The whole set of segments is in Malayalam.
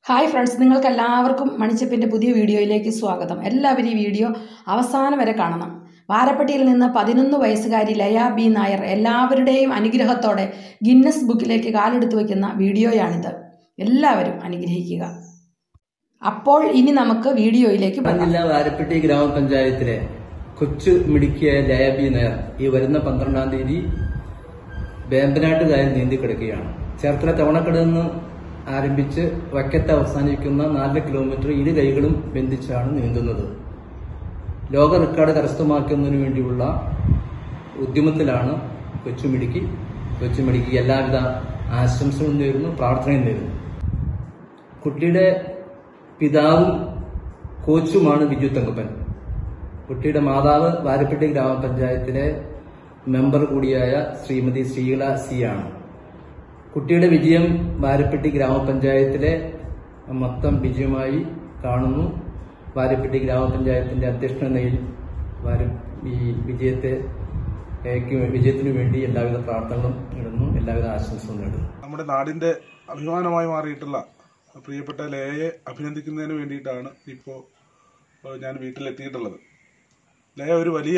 ഹായ് ഫ്രണ്ട്സ് നിങ്ങൾക്ക് എല്ലാവർക്കും മണിച്ചപ്പിൻ്റെ പുതിയ വീഡിയോയിലേക്ക് സ്വാഗതം എല്ലാവരും ഈ വീഡിയോ അവസാനം വരെ കാണണം വാരപ്പെട്ടിയിൽ നിന്ന് പതിനൊന്ന് വയസ്സുകാരി ലയ ബി നായർ എല്ലാവരുടെയും അനുഗ്രഹത്തോടെ ഗിന്നസ് ബുക്കിലേക്ക് കാലെടുത്ത് വയ്ക്കുന്ന വീഡിയോയാണിത് എല്ലാവരും അനുഗ്രഹിക്കുക അപ്പോൾ ഇനി നമുക്ക് വീഡിയോയിലേക്ക് പോകാം ജില്ലാ വാരപ്പെട്ടി ഗ്രാമപഞ്ചായത്തിലെ കൊച്ചു മിടുക്കിയായ ലയബി നായർ ഈ വരുന്ന പന്ത്രണ്ടാം തീയതി വേമ്പനാട്ട് കായൽ നീന്തി കിടക്കുകയാണ് ചേർത്തല തവണക്കട നിന്ന് ആരംഭിച്ച് വക്കത്ത് അവസാനിക്കുന്ന നാല് കിലോമീറ്റർ ഇരു കൈകളും ബന്ധിച്ചാണ് നീന്തുന്നത് ലോക റെക്കോർഡ് കരസ്ഥമാക്കുന്നതിന് വേണ്ടിയുള്ള ഉദ്യമത്തിലാണ് കൊച്ചുമിടുക്കി കൊച്ചുമിടുക്കി എല്ലാവിധ ആശംസകളും നേരുന്നു പ്രാർത്ഥനയും നേരുന്നു കുട്ടിയുടെ പിതാവും കോച്ചുമാണ് ബിജു തങ്കപ്പൻ കുട്ടിയുടെ മാതാവ് വാരപ്പെട്ടി ഗ്രാമപഞ്ചായത്തിലെ മെമ്പർ കൂടിയായ ശ്രീമതി ശ്രീകല സി ആണ് കുട്ടിയുടെ വിജയം വാരപ്പെട്ടി ഗ്രാമപഞ്ചായത്തിലെ മൊത്തം വിജയമായി കാണുന്നു വാരപ്പെട്ടി ഗ്രാമപഞ്ചായത്തിന്റെ അധ്യക്ഷ നിലയിൽ വാര- ഈ വിജയത്തെ ഏക്ക് വിജയത്തിനു വേണ്ടി എല്ലാവിധ പ്രാർത്ഥനകളും ഇടുന്നു എല്ലാവിധ ആശംസകളും നേടുന്നു നമ്മുടെ നാടിന്റെ അഭിമാനമായി മാറിയിട്ടുള്ള പ്രിയപ്പെട്ട ലയയെ അഭിനന്ദിക്കുന്നതിന് വേണ്ടിയിട്ടാണ് ഇപ്പോൾ ഞാൻ വീട്ടിലെത്തിയിട്ടുള്ളത് ലയ ഒരു വലിയ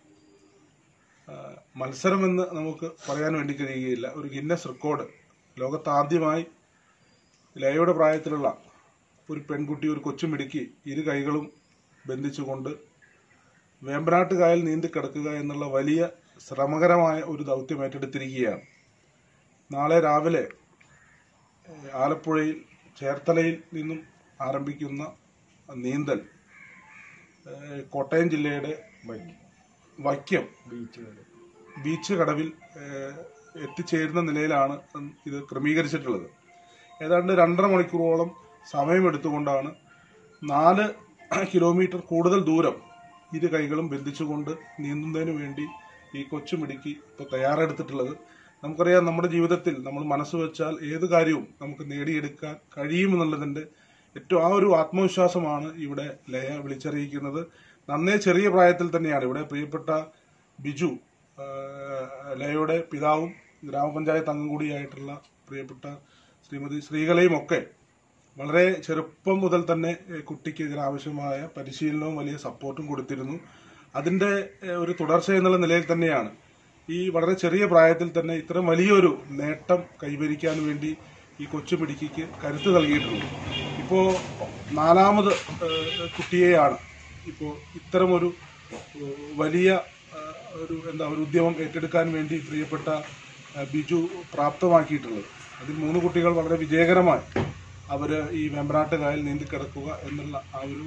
ആ, മത്സരമെന്ന് നമുക്ക് പറയാൻ വേണ്ടി കഴിയുകയില്ല ഒരു ഗിന്നസ് റെക്കോർഡ് ലോകത്താദ്യമായി ലയയുടെ പ്രായത്തിലുള്ള ഒരു പെൺകുട്ടി ഒരു കൊച്ചുമിടുക്കി ഇരു കൈകളും ബന്ധിച്ചുകൊണ്ട് വേമ്പനാട്ട് കായൽ നീന്തി കിടക്കുക എന്നുള്ള വലിയ ശ്രമകരമായ ഒരു ദൗത്യം ഏറ്റെടുത്തിരിക്കുകയാണ് നാളെ രാവിലെ ഏഹ്, ആലപ്പുഴയിൽ ചേർത്തലയിൽ നിന്നും ആരംഭിക്കുന്ന നീന്തൽ ഏഹ്, കോട്ടയം ജില്ലയുടെ വൈക്കം ബീച്ച് കടവിൽ ഏഹ്, എത്തിച്ചേരുന്ന നിലയിലാണ് ഇത് ക്രമീകരിച്ചിട്ടുള്ളത് ഏതാണ്ട് രണ്ടര മണിക്കൂറോളം സമയമെടുത്തുകൊണ്ടാണ് നാല് കിലോമീറ്റർ കൂടുതൽ ദൂരം ഇരു കൈകളും ബന്ധിച്ചുകൊണ്ട് നീന്തുന്നതിന് വേണ്ടി ഈ കൊച്ചുമിടുക്കി ഇപ്പോൾ തയ്യാറെടുത്തിട്ടുള്ളത് നമുക്കറിയാം നമ്മുടെ ജീവിതത്തിൽ നമ്മൾ മനസ്സ് വെച്ചാൽ ഏത് കാര്യവും നമുക്ക് നേടിയെടുക്കാൻ കഴിയുമെന്നുള്ളതിന്റെ ഏറ്റവും ആ ഒരു ആത്മവിശ്വാസമാണ് ഇവിടെ ലയ വിളിച്ചറിയിക്കുന്നത് നന്നേ ചെറിയ പ്രായത്തിൽ തന്നെയാണ് ഇവിടെ പ്രിയപ്പെട്ട ബിജു ആ, ലയയുടെ പിതാവും ഗ്രാമപഞ്ചായത്ത് അംഗം കൂടിയായിട്ടുള്ള പ്രിയപ്പെട്ട ശ്രീമതി ശ്രീകലയും ഒക്കെ വളരെ ചെറുപ്പം മുതൽ തന്നെ ഏഹ്, കുട്ടിക്ക് ഇതിനാവശ്യമായ പരിശീലനവും വലിയ സപ്പോർട്ടും കൊടുത്തിരുന്നു അതിന്റെ ഏഹ്, ഒരു തുടർച്ച എന്നുള്ള നിലയിൽ തന്നെയാണ് ഈ വളരെ ചെറിയ പ്രായത്തിൽ തന്നെ ഇത്രയും വലിയൊരു നേട്ടം കൈവരിക്കാൻ വേണ്ടി ഈ കൊച്ചുപിടിക്ക് കരുത്ത് നൽകിയിട്ടുള്ളൂ ഇപ്പോ നാലാമത് ഏഹ്, കുട്ടിയെയാണ് ഇപ്പോൾ ഇത്തരമൊരു ഏഹ്, വലിയ ഏഹ്, ഒരു എന്താ ഒരു ഉദ്യമം ഏറ്റെടുക്കാൻ വേണ്ടി പ്രിയപ്പെട്ട ഏഹ്, ബിജു പ്രാപ്തമാക്കിയിട്ടുള്ളത് അതിൽ മൂന്ന് കുട്ടികൾ വളരെ വിജയകരമായി അവര് ഈ വെമ്പനാട്ട് കായൽ നീന്തി കിടക്കുക എന്നുള്ള ആ ഒരു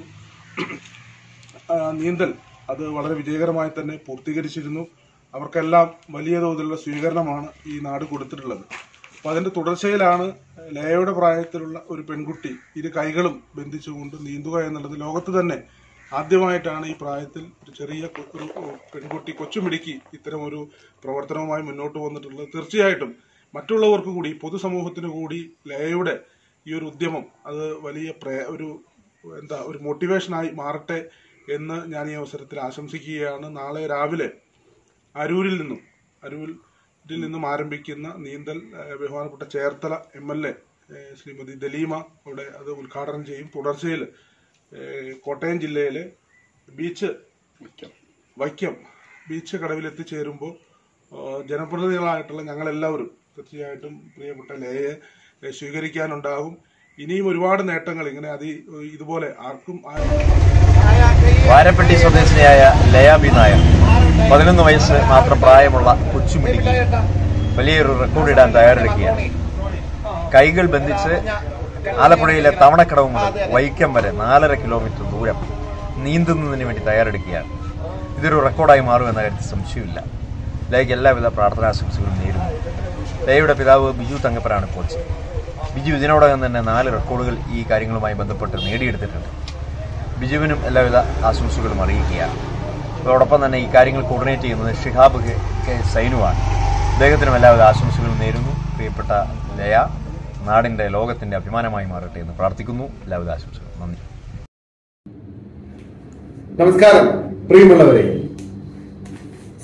ആ, നീന്തൽ അത് വളരെ വിജയകരമായി തന്നെ പൂർത്തീകരിച്ചിരുന്നു അവർക്കെല്ലാം വലിയ തോതിലുള്ള സ്വീകരണമാണ് ഈ നാട് കൊടുത്തിട്ടുള്ളത് അപ്പൊ അതിന്റെ തുടർച്ചയിലാണ് ലയയുടെ പ്രായത്തിലുള്ള ഒരു പെൺകുട്ടി ഇരു കൈകളും ബന്ധിച്ചുകൊണ്ട് നീന്തുക എന്നുള്ളത് ലോകത്ത് തന്നെ ആദ്യമായിട്ടാണ് ഈ പ്രായത്തിൽ ഒരു ചെറിയ കൊ- ഒരു പെൺകുട്ടി കൊച്ചുമിടുക്കി ഇത്തരം ഒരു പ്രവർത്തനവുമായി മുന്നോട്ട് വന്നിട്ടുള്ളത് തീർച്ചയായിട്ടും മറ്റുള്ളവർക്ക് കൂടി പൊതുസമൂഹത്തിന് കൂടി ലയയുടെ ഈ ഒരു ഉദ്യമം അത് വലിയ പ്രേ- ഒരു എന്താ ഒരു മോട്ടിവേഷനായി മാറട്ടെ എന്ന് ഞാൻ ഈ അവസരത്തിൽ ആശംസിക്കുകയാണ് നാളെ രാവിലെ അരൂരിൽ നിന്നും അരൂരിൽ നിന്നും ആരംഭിക്കുന്ന നീന്തൽ ഏഹ്, ബഹുമാനപ്പെട്ട Cherthala M L A Shrimati Daleema അവിടെ അത് ഉദ്ഘാടനം ചെയ്യും തുടർച്ചയിൽ ഏഹ്, കോട്ടയം ജില്ലയിലെ ബീച്ച് വൈക്കം ബീച്ച് കടവിൽ എത്തിച്ചേരുമ്പോൾ ഏഹ്, ജനപ്രതിനിധികളായിട്ടുള്ള ഞങ്ങളെല്ലാവരും തീർച്ചയായിട്ടും പ്രിയപ്പെട്ട ലയയെ ഏഹ്, സ്വീകരിക്കാനുണ്ടാകും ഇനിയും ഒരുപാട് നേട്ടങ്ങൾ ഇങ്ങനെ അതി ഇതുപോലെ ആർക്കും ആ- വാരപ്പെട്ടി സ്വദേശിനിയായ ലയ ബി നായർ പതിനൊന്ന് വയസ്സ് മാത്രം പ്രായമുള്ള കൊച്ചുമിടുക്കി വലിയൊരു റെക്കോർഡ് ഇടാൻ തയ്യാറെടുക്കുകയാണ് കൈകൾ ബന്ധിച്ച് ആലപ്പുഴയിലെ തവണക്കടവ് മുതൽ വൈക്കം വരെ നാലര കിലോമീറ്റർ ദൂരം നീന്തുന്നതിന് വേണ്ടി തയ്യാറെടുക്കുകയാണ് ഇതൊരു റെക്കോർഡായി മാറുമെന്ന കാര്യത്തിൽ സംശയമില്ല ലയയ്ക്ക് എല്ലാവിധ പ്രാർത്ഥനാശംസകളും നേരുന്നു ലയയുടെ പിതാവ് ബിജു തങ്കപ്പനാണ് കോച്ച് ബിജു ഇതിനോടകം തന്നെ നാല് റെക്കോർഡുകൾ ഈ കാര്യങ്ങളുമായി ബന്ധപ്പെട്ട് നേടിയെടുത്തിട്ടുണ്ട് ബിജുവിനും എല്ലാവിധ ആശംസകളും അറിയിക്കുകയാണ് അതോടൊപ്പം തന്നെ ഈ കാര്യങ്ങൾ കോർഡിനേറ്റ് ചെയ്യുന്നത് ഷിഹാബ് കെ കെ സൈനുവാണ് അദ്ദേഹത്തിനും എല്ലാവിധ ആശംസകളും നേരുന്നു പ്രിയപ്പെട്ട ലയ നാടിന്റെ ലോകത്തിന്റെ അഭിമാനമായി മാറട്ടെ എന്ന് പ്രാർത്ഥിക്കുന്നു എല്ലാവിധ ആശംസകളും നന്ദി നമസ്കാരം പ്രിയമുള്ളവരെ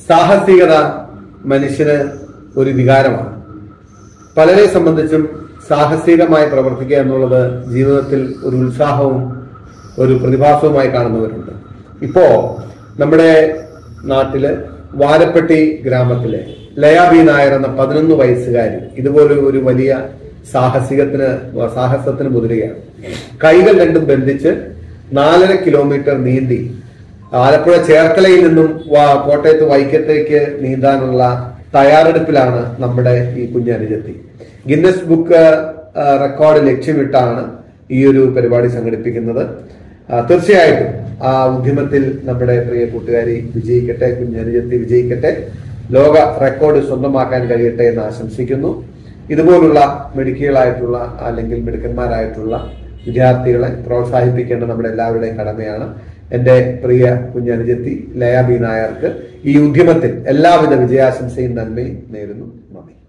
സാഹസികത മനുഷ്യന് ഒരു വികാരമാണ് പലരെ സംബന്ധിച്ചും സാഹസികമായി പ്രവർത്തിക്കുക എന്നുള്ളത് ജീവിതത്തിൽ ഒരു ഉത്സാഹവും ഒരു പ്രതിഭാസവുമായി കാണുന്നവരുണ്ട് ഇപ്പോ നമ്മുടെ നാട്ടില് വാരപ്പെട്ടി ഗ്രാമത്തിലെ ലയാ ബി നായർ എന്ന പതിനൊന്ന് വയസ്സുകാരി ഇതുപോലെ ഒരു വലിയ സാഹസികത്തിന് സാഹസത്തിന് മുതിരുകയാണ് കൈകൾ രണ്ടും ബന്ധിച്ച് നാലര കിലോമീറ്റർ നീന്തി ആലപ്പുഴ ചേർത്തലയിൽ നിന്നും വാ- കോട്ടയത്ത് വൈക്കത്തേക്ക് നീന്താനുള്ള തയ്യാറെടുപ്പിലാണ് നമ്മുടെ ഈ കുഞ്ഞനുജത്തി ഗിന്നസ് ബുക്ക് ആ, റെക്കോർഡ് ലക്ഷ്യമിട്ടാണ് ഈ ഒരു പരിപാടി സംഘടിപ്പിക്കുന്നത് ആ, തീർച്ചയായിട്ടും ആ ഉദ്യമത്തിൽ നമ്മുടെ പ്രിയ കൂട്ടുകാരി വിജയിക്കട്ടെ കുഞ്ഞനുജത്തി വിജയിക്കട്ടെ ലോക റെക്കോർഡ് സ്വന്തമാക്കാൻ കഴിയട്ടെ എന്ന് ആശംസിക്കുന്നു ഇതുപോലുള്ള മിടുക്കികളായിട്ടുള്ള അല്ലെങ്കിൽ മിടുക്കന്മാരായിട്ടുള്ള വിദ്യാർത്ഥികളെ പ്രോത്സാഹിപ്പിക്കേണ്ടത് നമ്മുടെ എല്ലാവരുടെയും കടമയാണ് എന്റെ പ്രിയ കുഞ്ഞനുജത്തി ലയ ബി നായർക്ക് ഈ ഉദ്യമത്തിൽ എല്ലാവിധ വിജയാശംസയും നന്മയും നേരുന്നു നന്ദി